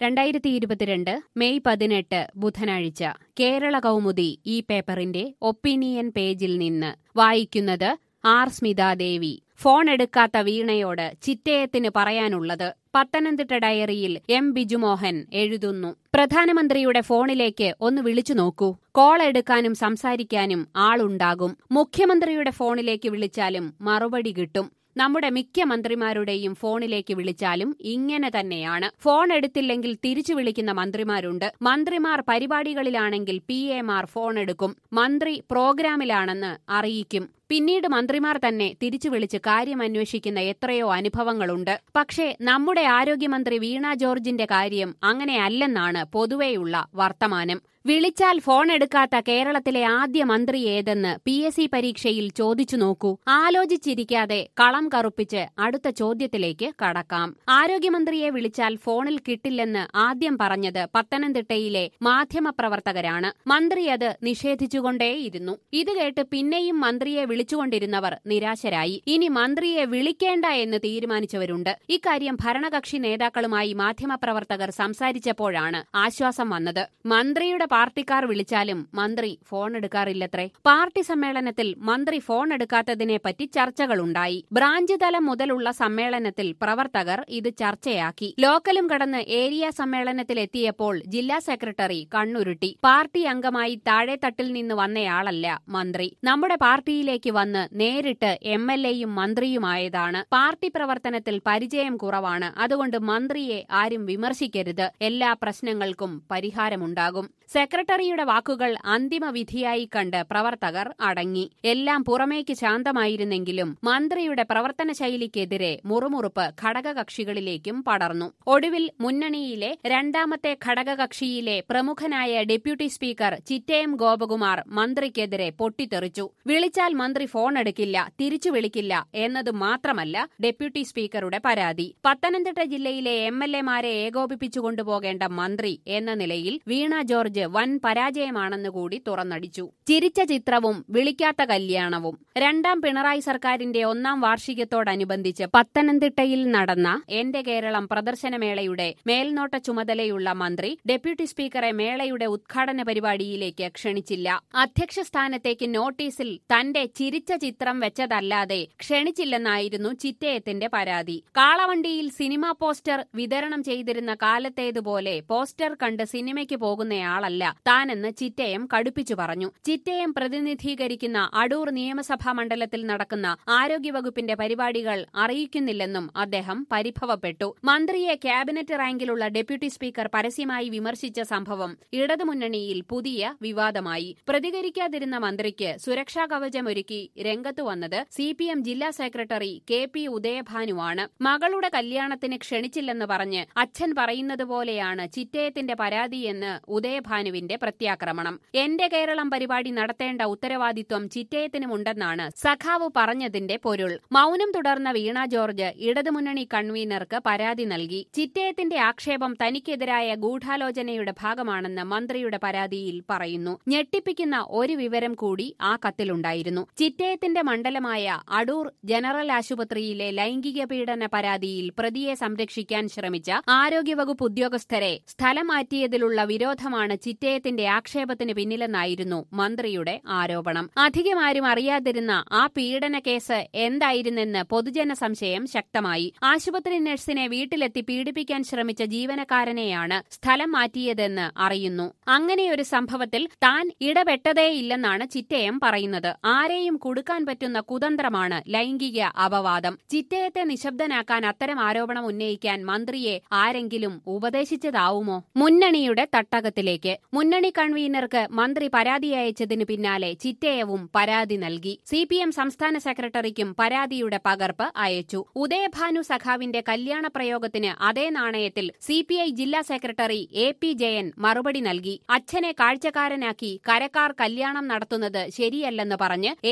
രണ്ടായിരത്തി ഇരുപത്തിരണ്ട് മെയ് പതിനെട്ട് ബുധനാഴ്ച കേരള കൗമുദി ഈ പേപ്പറിന്റെ ഒപ്പീനിയൻ പേജിൽ നിന്ന് വായിക്കുന്നത് ആർ സ്മിതാദേവി ഫോൺ എടുക്കാത്ത വീണയോട് ചിറ്റയത്തിന് പറയാനുള്ളത് പത്തനംതിട്ട ഡയറിയിൽ എം ബിജുമോഹൻ എഴുതുന്നു പ്രധാനമന്ത്രിയുടെ ഫോണിലേക്ക് ഒന്ന് വിളിച്ചു നോക്കൂ കോൾ എടുക്കാനും സംസാരിക്കാനും ആളുണ്ടാകും മുഖ്യമന്ത്രിയുടെ ഫോണിലേക്ക് വിളിച്ചാലും മറുപടി കിട്ടും നമ്മുടെ മിക്ക മന്ത്രിമാരുടെയും ഫോണിലേക്ക് വിളിച്ചാലും ഇങ്ങനെ തന്നെയാണ് ഫോൺ എടുത്തില്ലെങ്കിൽ തിരിച്ചു വിളിക്കുന്ന മന്ത്രിമാരുണ്ട് മന്ത്രിമാർ പരിപാടികളിലാണെങ്കിൽ പി എമാർ ഫോൺ എടുക്കും മന്ത്രി പ്രോഗ്രാമിലാണെന്ന് അറിയിക്കും പിന്നീട് മന്ത്രിമാർ തന്നെ തിരിച്ചു വിളിച്ച് കാര്യം അന്വേഷിക്കുന്ന എത്രയോ അനുഭവങ്ങളുണ്ട് പക്ഷേ നമ്മുടെ ആരോഗ്യമന്ത്രി വീണ ജോർജിന്റെ കാര്യം അങ്ങനെയല്ലെന്നാണ് പൊതുവെയുള്ള വർത്തമാനം വിളിച്ചാൽ ഫോൺ എടുക്കാത്ത കേരളത്തിലെ ആദ്യ മന്ത്രി ഏതെന്ന് പി എസ് സി പരീക്ഷയിൽ ചോദിച്ചു നോക്കൂ ആലോചിച്ചിരിക്കാതെ കളം കറുപ്പിച്ച് അടുത്ത ചോദ്യത്തിലേക്ക് കടക്കാം ആരോഗ്യമന്ത്രിയെ വിളിച്ചാൽ ഫോണിൽ കിട്ടില്ലെന്ന് ആദ്യം പറഞ്ഞത് പത്തനംതിട്ടയിലെ മാധ്യമപ്രവർത്തകരാണ് മന്ത്രി അത് നിഷേധിച്ചുകൊണ്ടേയിരുന്നു ഇത് കേട്ട് പിന്നെയും മന്ത്രിയെ വിളിച്ചുകൊണ്ടിരുന്നവർ നിരാശരായി ഇനി മന്ത്രിയെ വിളിക്കേണ്ട എന്ന് തീരുമാനിച്ചവരുണ്ട് ഇക്കാര്യം ഭരണകക്ഷി നേതാക്കളുമായി മാധ്യമപ്രവർത്തകർ സംസാരിച്ചപ്പോഴാണ് ആശ്വാസം വന്നത് മന്ത്രിയുടെ പാർട്ടിക്കാർ വിളിച്ചാലും മന്ത്രി ഫോൺ എടുക്കാറില്ലത്രേ പാർട്ടി സമ്മേളനത്തിൽ മന്ത്രി ഫോൺ എടുക്കാത്തതിനെപ്പറ്റി ചർച്ചകളുണ്ടായി ബ്രാഞ്ച് തലം മുതലുള്ള സമ്മേളനത്തിൽ പ്രവർത്തകർ ഇത് ചർച്ചയാക്കി ലോക്കലും കടന്ന് ഏരിയ സമ്മേളനത്തിലെത്തിയപ്പോൾ ജില്ലാ സെക്രട്ടറി കണ്ണുരുട്ടി പാർട്ടി അംഗമായി താഴെത്തട്ടിൽ നിന്ന് വന്നയാളല്ല മന്ത്രി നമ്മുടെ പാർട്ടിയിലേക്ക് വന്ന് നേരിട്ട് എം എൽ എയും മന്ത്രിയുമായതാണ് പാർട്ടി പ്രവർത്തനത്തിൽ പരിചയം കുറവാണ് അതുകൊണ്ട് മന്ത്രിയെ ആരും വിമർശിക്കരുത് എല്ലാ പ്രശ്നങ്ങൾക്കും പരിഹാരമുണ്ടാകും സെക്രട്ടറിയുടെ വാക്കുകൾ അന്തിമ വിധിയായി കണ്ട് പ്രവർത്തകർ അടങ്ങി എല്ലാം പുറമേക്ക് ശാന്തമായിരുന്നെങ്കിലും മന്ത്രിയുടെ പ്രവർത്തന ശൈലിക്കെതിരെ മുറുമുറുപ്പ് ഘടകകക്ഷികളിലേക്കും പടർന്നു ഒടുവിൽ മുന്നണിയിലെ രണ്ടാമത്തെ ഘടകകക്ഷിയിലെ പ്രമുഖനായ ഡെപ്യൂട്ടി സ്പീക്കർ ചിറ്റയം ഗോപകുമാർ മന്ത്രിക്കെതിരെ പൊട്ടിത്തെറിച്ചു വിളിച്ചാൽ മന്ത്രി ഫോൺ എടുക്കില്ല തിരിച്ചു വിളിക്കില്ല എന്നത് മാത്രമല്ല ഡെപ്യൂട്ടി സ്പീക്കറുടെ പരാതി പത്തനംതിട്ട ജില്ലയിലെ എം എൽ എമാരെ ഏകോപിപ്പിച്ചു കൊണ്ടുപോകേണ്ട മന്ത്രി എന്ന നിലയിൽ വീണ ജോർജ് വൻ പരാജയമാണെന്ന് കൂടി തുറന്നടിച്ചു ചിരിച്ച ചിത്രവും വിളിക്കാത്ത കല്യാണവും രണ്ടാം പിണറായി സർക്കാരിന്റെ ഒന്നാം വാർഷികത്തോടനുബന്ധിച്ച് പത്തനംതിട്ടയിൽ നടന്ന എന്റെ കേരളം പ്രദർശനമേളയുടെ മേൽനോട്ട ചുമതലയുള്ള മന്ത്രി ഡെപ്യൂട്ടി സ്പീക്കറെ മേളയുടെ ഉദ്ഘാടന പരിപാടിയിലേക്ക് ക്ഷണിച്ചില്ല അധ്യക്ഷ സ്ഥാനത്തേക്ക് നോട്ടീസിൽ തന്റെ ചിരിച്ച ചിത്രം വെച്ചതല്ലാതെ ക്ഷണിച്ചില്ലെന്നായിരുന്നു ചിറ്റയത്തിന്റെ പരാതി കാളവണ്ടിയിൽ സിനിമാ പോസ്റ്റർ വിതരണം ചെയ്തിരുന്ന കാലത്തേതുപോലെ പോസ്റ്റർ കണ്ട് സിനിമയ്ക്ക് പോകുന്നയാളല്ല താനെന്ന് ചിറ്റയം കടുപ്പിച്ചു പറഞ്ഞു ചിറ്റയം പ്രതിനിധീകരിക്കുന്ന അടൂർ നിയമസഭാ മണ്ഡലത്തിൽ നടക്കുന്ന ആരോഗ്യവകുപ്പിന്റെ പരിപാടികൾ അറിയിക്കുന്നില്ലെന്നും അദ്ദേഹം പരിഭവപ്പെട്ടു മന്ത്രിയെ ക്യാബിനറ്റ് റാങ്കിലുള്ള ഡെപ്യൂട്ടി സ്പീക്കർ പരസ്യമായി വിമർശിച്ച സംഭവം ഇടതുമുന്നണിയിൽ പുതിയ വിവാദമായി പ്രതികരിക്കാതിരുന്ന മന്ത്രിക്ക് സുരക്ഷാ കവചമൊരുക്കി രംഗത്തു വന്നത് സി പി എം ജില്ലാ സെക്രട്ടറി കെ പി ഉദയഭാനുവാണ് മകളുടെ കല്യാണത്തിന് ക്ഷണിച്ചില്ലെന്ന് പറഞ്ഞ് അച്ഛൻ പറയുന്നത് പോലെയാണ് ചിറ്റയത്തിന്റെ പരാതിയെന്ന് ഉദയഭാനുവിന്റെ പ്രത്യാക്രമണം എന്റെ കേരളം പരിപാടി നടത്തേണ്ട ഉത്തരവാദിത്വം ചിറ്റയത്തിനുമുണ്ടെന്നാണ് സഖാവ് പറഞ്ഞതിന്റെ പൊരുൾ മൌനം തുടർന്ന വീണ ജോർജ് ഇടതുമുന്നണി കൺവീനർക്ക് പരാതി നൽകി ചിറ്റയത്തിന്റെ ആക്ഷേപം തനിക്കെതിരായ ഗൂഢാലോചനയുടെ ഭാഗമാണെന്ന് മന്ത്രിയുടെ പരാതിയിൽ പറയുന്നു ഞെട്ടിപ്പിക്കുന്ന ഒരു വിവരം കൂടി ആ കത്തിലുണ്ടായിരുന്നു ചിറ്റയത്തിന്റെ മണ്ഡലമായ അടൂർ ജനറൽ ആശുപത്രിയിലെ ലൈംഗിക പീഡന പരാതിയിൽ പ്രതിയെ സംരക്ഷിക്കാൻ ശ്രമിച്ച ആരോഗ്യവകുപ്പ് ഉദ്യോഗസ്ഥരെ സ്ഥലം മാറ്റിയതിലുള്ള വിരോധമാണ് ചിറ്റയത്തിന്റെ ആക്ഷേപത്തിന് പിന്നിലെന്നായിരുന്നു മന്ത്രിയുടെ ആരോപണം അധികമാരും അറിയാതിരുന്ന ആ പീഡന കേസ് എന്തായിരുന്നെന്ന് പൊതുജന സംശയം ശക്തമായി ആശുപത്രി നഴ്സിനെ വീട്ടിലെത്തി പീഡിപ്പിക്കാൻ ശ്രമിച്ച ജീവനക്കാരനെയാണ് സ്ഥലം മാറ്റിയതെന്ന് അറിയുന്നു അങ്ങനെയൊരു സംഭവത്തിൽ താൻ ഇടപെട്ടതേയില്ലെന്നാണ് ചിറ്റയം പറയുന്നത് ആരെയും കുടുക്കാൻ പറ്റുന്ന കുതന്ത്രമാണ് ലൈംഗിക അപവാദം ചിറ്റയത്തെ നിശബ്ദനാക്കാൻ അത്തരം ആരോപണം ഉന്നയിക്കാൻ മന്ത്രിയെ ആരെങ്കിലും ഉപദേശിച്ചതാവുമോ മുന്നണിയുടെ തട്ടകത്തിലേക്ക് മുന്നണി കൺവീനർക്ക് മന്ത്രി പരാതി അയച്ചതിനു പിന്നാലെ ചിറ്റയവും പരാതി നൽകി സി പി എം സംസ്ഥാന സെക്രട്ടറിക്കും പരാതിയുടെ പകർപ്പ് അയച്ചു ഉദയഭാനു സഖാവിന്റെ കല്യാണ പ്രയോഗത്തിന് അതേ നാണയത്തിൽ സി പി ഐ ജില്ലാ സെക്രട്ടറി എ പി ജയൻ മറുപടി നൽകി അച്ഛനെ കാഴ്ചക്കാരനാക്കി കരക്കാർ കല്യാണം നടത്തുന്നത് ശരിയല്ലെന്ന് പറഞ്ഞ് എ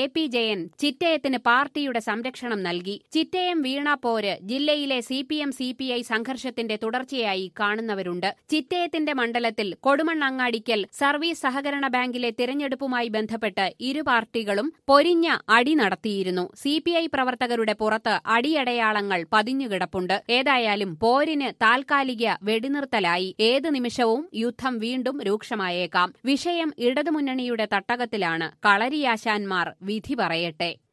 പി ജയൻ ചിറ്റയത്തിന് പാർട്ടിയുടെ സംരക്ഷണം നൽകി ചിറ്റയം വീണ പോര് ജില്ലയിലെ C P M C P I സംഘർഷത്തിന്റെ തുടർച്ചയായി കാണുന്നവരുണ്ട് ചിറ്റയത്തിന്റെ മണ്ഡലത്തിൽ കൊടുമണ്ണങ്ങാടിക്കൽ സർവീസ് സഹകരണ ബാങ്കിലെ തിരഞ്ഞെടുപ്പുമായി ബന്ധപ്പെട്ട് ഇരു പാർട്ടികളും പൊരിഞ്ഞ അടി നടത്തിയിരുന്നു സി പി ഐ പ്രവർത്തകരുടെ പുറത്ത് അടിയടയാളങ്ങൾ പതിഞ്ഞുകിടപ്പുണ്ട് ഏതായാലും പോരിന് താൽക്കാലിക വെടിനിർത്തലായി ഏത് നിമിഷവും യുദ്ധം വീണ്ടും രൂക്ഷമായേക്കാം വിഷയം ഇടതുമുന്നണിയുടെ തട്ടകത്തിലാണ് കളരിയാശാന്മാർ വിധി പറയട്ടെ